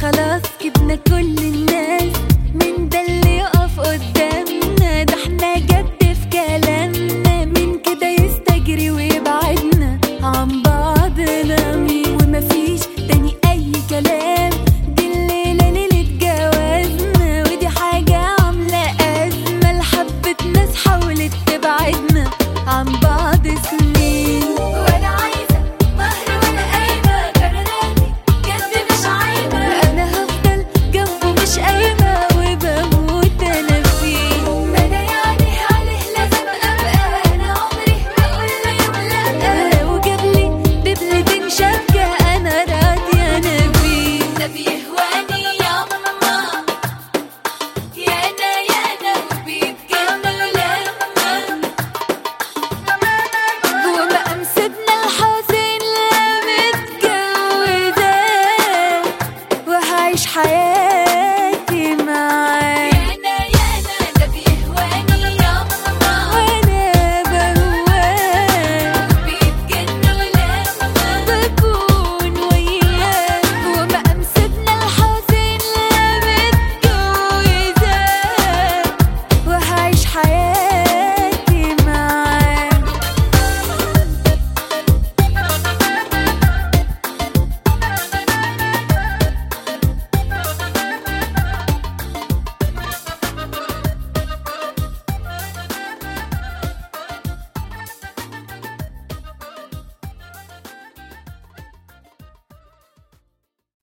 خلاص جبنا كل الناس من ده اللي يقف قدامنا ده احنا جد في كلامنا من كده يستجري ويبعدنا عن بعضنا مين ومفيش تاني اي كلام دي الليلة ليلة جوازنا ودي حاجة عاملة أزمة لحبة ناس حاولت تبعدنا عن بعض سنين ولا عايزة مهر ولا قايمة قراراتي جد مش عايبة أنا هفضل جنبه مش قايمة وبموت أنا فيه ما أنا يعني عليه لازم أبقى أنا عمري ما أقول له يوم لأ لو جابلي دبلتين شبكة أنا راضية أنا بيه ده بيهواني يا ماما يا أنا يا أنا وبيتجنن لما وبقى مسيبنا الحزين لا متجوزة وهعيش حياتي